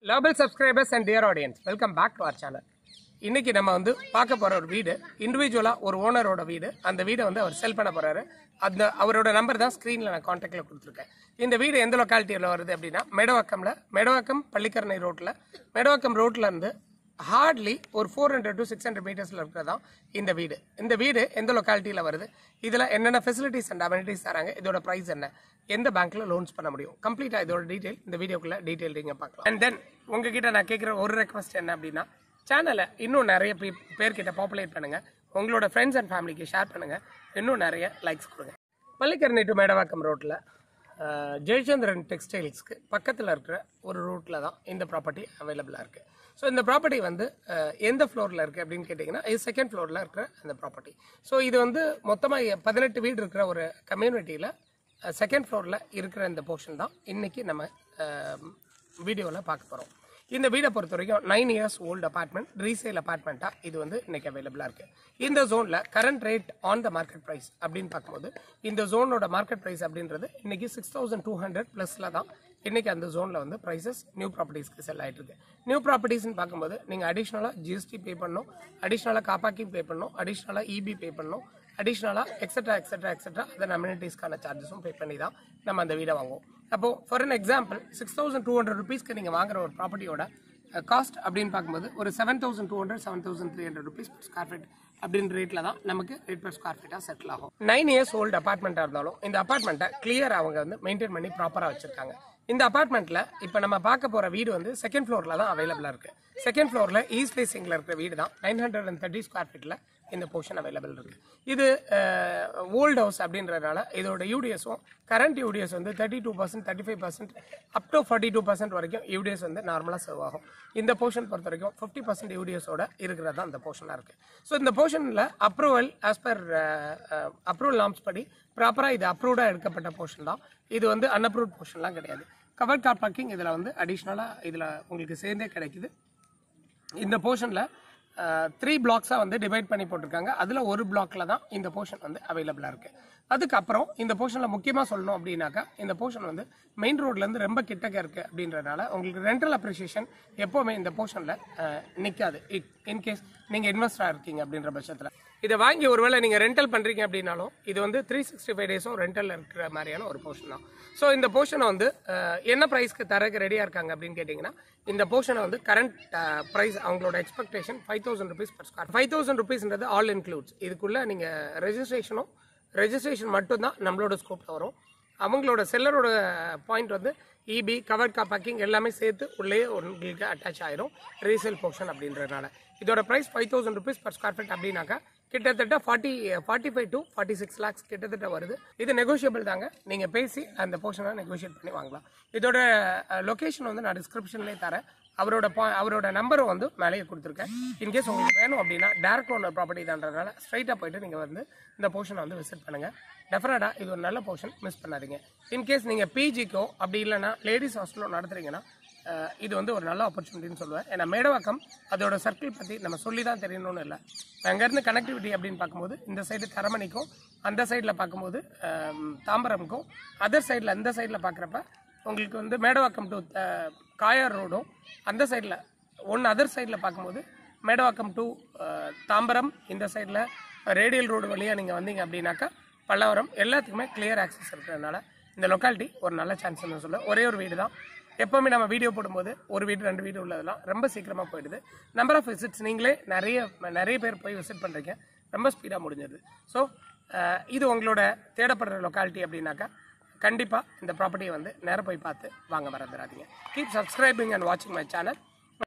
lovable subscribers and dear audience welcome back to our channel இன்னைக்கு நம்ம வந்து பார்க்க போற ஒரு வீடு இண்டிவிஜுவலா ஒரு ஓனரோட வீடு அந்த வீடை வந்து அவர் செல் பண்ண போறாரு அந்த அவரோட நம்பர் தான் ஸ்க்ரீன்ல நான் காண்டாக்ட்ல கொடுத்துருக்கேன் இந்த வீடு எந்த லொக்காலிட்டியில் வருது அப்படின்னா மெடவாக்கம்ல மெடவாக்கம் பள்ளிக்கரணை ரோட்ல மெடவாக்கம் ரோட்ல இருந்து ஹார்ட்லி ஒரு four hundred to six hundred மீட்டர்ஸில் இருக்கிறதா இந்த வீடு இந்த வீடு எந்த லொக்காலிட்டியில் வருது இதில் என்னென்ன ஃபெசிலிட்டிஸ் அண்ட் அமெனிட்டிஸ் தராங்க இதோட ப்ரைஸ் என்ன எந்த பேங்க்ல லோன்ஸ் பண்ண முடியும் கம்ப்ளீட்டாக இதோட டீட்டெயில் இந்த வீடியோக்குள்ள டீட்டெயில் நீங்கள் பார்க்கலாம் அண்ட் தென் உங்ககிட்ட நான் கேட்குற ஒரு ரெக்வஸ்ட் என்ன அப்படின்னா சேனலை இன்னும் நிறைய பே- பேர்கிட்ட பாப்புலேட் பண்ணுங்க உங்களோட ஃப்ரெண்ட்ஸ் அண்ட் ஃபேமிலிக்கு ஷேர் பண்ணுங்க இன்னும் நிறைய லைக்ஸ் கொடுங்க பள்ளிக்கரணை டு மேடவாக்கம் ரோட்டில் ஜெயச்சந்திரன் டெக்ஸ்டைல்ஸ்க்கு பக்கத்தில் இருக்கிற ஒரு ரூட்டில் தான் இந்த ப்ராப்பர்ட்டி அவைலபிளாக இருக்குது ஸோ இந்த ப்ராப்பர்ட்டி வந்து அஹ், எந்த ஃப்ளோரில் இருக்குது அப்படின்னு கேட்டிங்கன்னா இது செகண்ட் ஃப்ளோரில் இருக்கிற அந்த ப்ராப்பர்ட்டி ஸோ இது வந்து மொத்தமாக பதினெட்டு வீடு இருக்கிற ஒரு கம்யூனிட்டியில் செகண்ட் ஃப்ளோரில் இருக்கிற இந்த போர்ஷன் தான் இன்னைக்கு நம்ம வீடியோவில் பார்க்க போகிறோம் இந்த வீடை பொறுத்த வரைக்கும் nine years old apartment resale அபார்ட்மெண்ட்டாக இது வந்து இன்னைக்கு அவைலபிளாக இருக்கு இந்த ஜோனில் current rate on the market price அப்படின்னு பார்க்கும்போது இந்த ஜோனோட மார்க்கெட் ப்ரைஸ் அப்படின்றது இன்னைக்கு சிக்ஸ் தௌசண்ட் டூ ஹண்ட்ரட் ப்ளஸில் தான் இன்னைக்கு அந்த ஜோனில் வந்து ப்ரைசஸ் நியூ ப்ராப்பர்ட்டிஸ்க்கு செல் ஆயிட்டு இருக்கு நியூ ப்ராப்பர்ட்டிஸ்னு பார்க்கும்போது நீங்கள் அடிஷ்னலாக ஜிஎஸ்டி பே பண்ணணும் அடிஷ்னலாக காப்பாக்கிங் பே பண்ணணும் அடிஷ்னலாக இபி பே பண்ணணும் அடிஷ்னலாக எக்ஸட்ரா எக்ஸட்ரா எக்ஸட்ரா அதன் அம்யூனிட்டிஸ்க்கான சார்ஜஸும் பே பண்ணி தான் நம்ம அந்த வீடை வாங்குவோம் அப்போ for an example six thousand two hundred ருபீஸ்க்கு நீங்கள் வாங்குற ஒரு ப்ராப்பர்ட்டியோட காஸ்ட் அப்படின்னு பார்க்கும்போது ஒரு seven thousand two hundred seven thousand three hundred rupees per square feet அப்படின்ற ரேட்டில் தான் நமக்கு ரேட் per ஸ்கொயர் ஃபீட்டாக செட்டில் ஆகும் நைன் இயர்ஸ் ஓல்டு அப்பார்ட்மெண்ட்டாக இருந்தாலும் இந்த அப்பார்ட்மெண்ட்டை கிளியர் அவங்க வந்து மெயின்டைன் பண்ணி ப்ராப்பராக வச்சிருக்காங்க இந்த அபார்ட்மெண்ட்ல இப்போ நம்ம பார்க்க போற வீடு வந்து செகண்ட் ஃப்ளோர்ல தான் அவைலபிளா இருக்கு செகண்ட் ஃப்ளோர்ல ஈஸ்ட் ஃபேசிங்ல இருக்கிற வீடு தான் nine hundred and thirty square ஃபீட்ல இந்த போர்ஷன் அவைலபிள் இருக்கு இது ஓல்ட் ஹவுஸ் அப்படின்றதுனால இதோட யூடிஎஸும் கரண்ட் யூடிஎஸ் வந்து thirty two percent thirty five percent up to forty two percent வரைக்கும் யூடிஎஸ் வந்து நார்மலாக சர்வ் ஆகும் இந்த போர்ஷன் பொறுத்த வரைக்கும் ஃபிஃப்டி பர்சன்ட் யூடிஎஸோட இருக்கிறது தான் இந்த போர்ஷனாக இருக்கு ஸோ இந்த போர்ஷனில் approval as per approval norms படி ப்ராப்பராக இது அப்ரூவ்டாக எடுக்கப்பட்ட போர்ஷன் தான் இது வந்து அன்அப்ரூவ்ட் போர்ஷன்லாம் கிடையாது கவர் கார் பார்க்கிங் இதில் வந்து அடிஷ்னலாக இதில் உங்களுக்கு சேர்ந்தே கிடைக்குது இந்த போர்ஷனில் த்ரீ பிளாக்ஸாக வந்து டிவைட் பண்ணி போட்டிருக்காங்க அதில் ஒரு பிளாக்ல தான் இந்த போர்ஷன் வந்து அவைலபிளாக இருக்கு அதுக்கப்புறம் இந்த போர்ஷனில் முக்கியமாக சொல்லணும் அப்படின்னாக்கா இந்த போர்ஷன் வந்து மெயின் ரோட்லேருந்து ரொம்ப கிட்டக்க இருக்கு அப்படின்றதுனால உங்களுக்கு ரெண்டல் அப்ரிசியேஷன் எப்போவுமே இந்த போர்ஷனில் நிற்காது இன்கேஸ் நீங்கள் இன்வெஸ்டராக இருக்கீங்க அப்படின்ற பட்சத்தில் இதை வாங்கி ஒருவேளை நீங்கள் ரெண்டல் பண்ணுறீங்க அப்படின்னாலும் இது வந்து த்ரீ சிக்ஸ்டி ஃபைவ் டேஸும் ரெண்டலில் இருக்கிற மாதிரியான ஒரு போர்ஷன் தான் ஸோ இந்த போர்ஷனை வந்து அஹ், என்ன ப்ரைஸ்க்கு தரக்கு ரெடியாக இருக்காங்க அப்படின்னு கேட்டிங்கன்னா இந்த போர்ஷனை வந்து கரண்ட் ப்ரைஸ் அவங்களோட expectation five thousand rupees per square five thousand ருபீஸ்ன்றது ஆல் இன்க்ளூட்ஸ் இதுக்குள்ளே நீங்கள் ரெஜிஸ்ட்ரேஷனும் ரெஜிஸ்ட்ரேஷன் மட்டும்தான் நம்மளோட ஸ்கோப்பில் வரும் அவங்களோட செல்லரோட பாயிண்ட் வந்து இபி கவர் கா பேக்கிங் எல்லாமே சேர்த்து உள்ளேயே உங்களுக்கு அட்டாச் ஆயிரும் ரீசேல் போர்ஷன் அப்படின்றதுனால இதோட price five thousand rupees per square feet அப்படின்னாக்கா கிட்டத்தட்ட forty forty five to forty six lakhs கிட்டத்தட்ட வருது இது நெகோஷியபிள் தாங்க நீங்கள் பேசி அந்த போர்ஷனை நெகோஷியேட் பண்ணி வாங்கலாம் இதோட லொகேஷன் வந்து நான் டிஸ்கிரிப்ஷன்லேயே தரேன் அவரோட பா- அவரோட நம்பரும் வந்து மேலேயே கொடுத்துருக்கேன் இன்கேஸ் உங்களுக்கு வேணும் அப்படின்னா டேரக்ட் ஓனர் ப்ராப்பர்ட்டி தான்றதுனால ஸ்ட்ரைட்டாக போயிட்டு நீங்கள் வந்து இந்த போர்ஷனை வந்து விசிட் பண்ணுங்க டெஃபினட்டாக இது ஒரு நல்ல போர்ஷன் மிஸ் பண்ணாதீங்க இன்கேஸ் நீங்கள் பிஜிக்கோ அப்படி இல்லைன்னா லேடிஸ் ஹாஸ்டலோ நடத்துறீங்கன்னா அஹ், இது வந்து ஒரு நல்ல ஆப்பர்ச்சுனிட்டின்னு சொல்லுவேன் ஏன்னா மேடவாக்கம் அதோட சர்க்கிள் பற்றி நம்ம சொல்லி தான் தெரியணும்னு இல்லை அங்கேருந்து கனெக்டிவிட்டி அப்படின்னு பார்க்கும்போது இந்த சைடு தரமணிக்கும் அந்த சைடில் பார்க்கும்போது அஹ், தாம்பரமுக்கும் அதர் சைடில் அந்த சைடில் பார்க்குறப்ப உங்களுக்கு வந்து மேடவாக்கம் டு காயார் ரோடும் அந்த சைடில் ஒன் அதர் சைடில் பார்க்கும்போது மேடவாக்கம் டு தாம்பரம் இந்த சைடில் ரேடியல் ரோடு வழியாக நீங்கள் வந்தீங்க அப்படின்னாக்கா பல்லவரம் எல்லாத்துக்குமே கிளியர் ஆக்சஸ் இருக்கிறதுனால இந்த லொக்காலிட்டி ஒரு நல்ல சான்ஸ்னு சொல்ல ஒரே ஒரு வீடு தான் எப்போவுமே நம்ம வீடியோ போடும்போது ஒரு வீடு ரெண்டு வீடு உள்ளதெல்லாம் ரொம்ப சீக்கிரமாக போயிடுது நம்பர் ஆஃப் விசிட்ஸ் நீங்களே நிறைய நிறைய பேர் போய் விசிட் பண்ணுறீங்க ரொம்ப ஸ்பீடாக முடிஞ்சிருது ஸோ இது உங்களோட தேடப்படுற லொக்காலிட்டி அப்படின்னாக்கா கண்டிப்பாக இந்த ப்ராப்பர்ட்டியை வந்து நேரா போய் பார்த்து வாங்க மறந்துடாதீங்க கீப் சப்ஸ்கிரைபிங் அண்ட் வாட்சிங் மை சேனல்